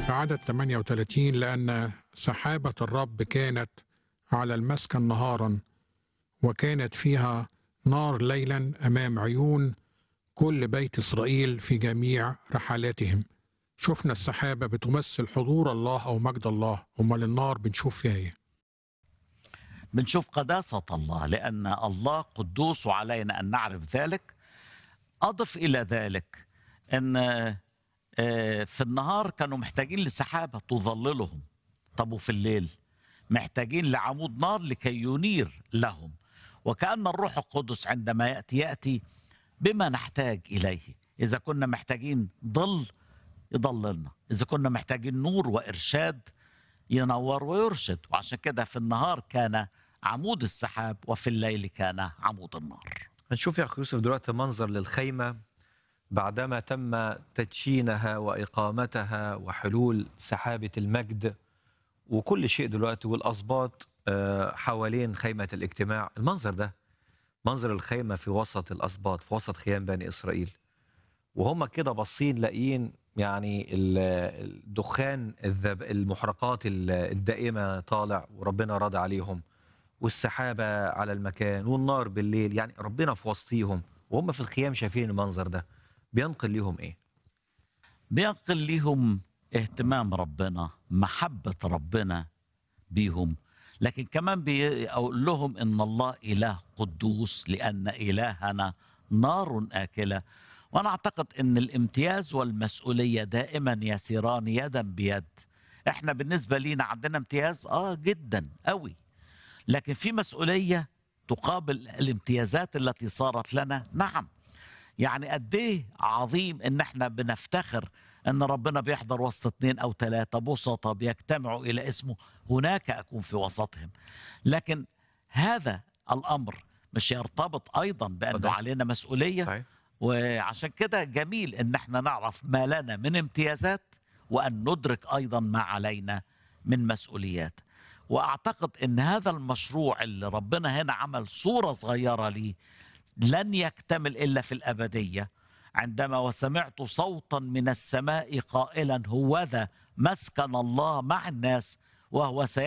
في عدد 38 لأن سحابة الرب كانت على المسكن نهارا وكانت فيها نار ليلا أمام عيون كل بيت إسرائيل في جميع رحلاتهم شفنا السحابة بتمثل حضور الله أو مجد الله أمال النار بنشوف فيها إيه بنشوف قداسة الله لأن الله قدوس وعلينا أن نعرف ذلك أضف إلى ذلك أن آه، في النهار كانوا محتاجين لسحابة تظللهم طب وفي الليل محتاجين لعمود نار لكي ينير لهم وكأن الروح القدس عندما يأتي يأتي بما نحتاج إليه إذا كنا محتاجين ظل يضللنا إذا كنا محتاجين نور وإرشاد ينور ويرشد وعشان كده في النهار كان عمود السحاب وفي الليل كان عمود النار هنشوف يا أخ يوسف دلوقتي منظر للخيمة بعدما تم تدشينها وإقامتها وحلول سحابة المجد وكل شيء دلوقتي والأسباط آه، حوالين خيمة الاجتماع المنظر ده منظر الخيمة في وسط الأسباط في وسط خيام بني إسرائيل وهم كده باصين لاقيين يعني ال- الدخان الذب المحرقات ال- الدائمة طالع وربنا راضي عليهم والسحابة على المكان والنار بالليل يعني ربنا في وسطيهم وهم في الخيام شايفين المنظر ده بينقل ليهم ايه بينقل ليهم اهتمام ربنا محبة ربنا بيهم لكن كمان بيقول لهم ان الله اله قدوس لان الهنا نار اكله وانا اعتقد ان الامتياز والمسؤوليه دائما يسيران يدا بيد احنا بالنسبه لينا عندنا امتياز اه جدا قوي لكن في مسؤوليه تقابل الامتيازات التي صارت لنا نعم يعني قد ايه عظيم ان احنا بنفتخر ان ربنا بيحضر وسط اثنين او ثلاثه بسطة بيجتمعوا الى اسمه هناك اكون في وسطهم لكن هذا الامر مش يرتبط ايضا بانه اتفضل. علينا مسؤوليه صحيح وعشان كده جميل ان احنا نعرف ما لنا من امتيازات وان ندرك ايضا ما علينا من مسؤوليات واعتقد ان هذا المشروع اللي ربنا هنا عمل صوره صغيره ليه لن يكتمل الا في الابديه عندما وسمعت صوتا من السماء قائلا هوذا مسكن الله مع الناس وهو سيأتي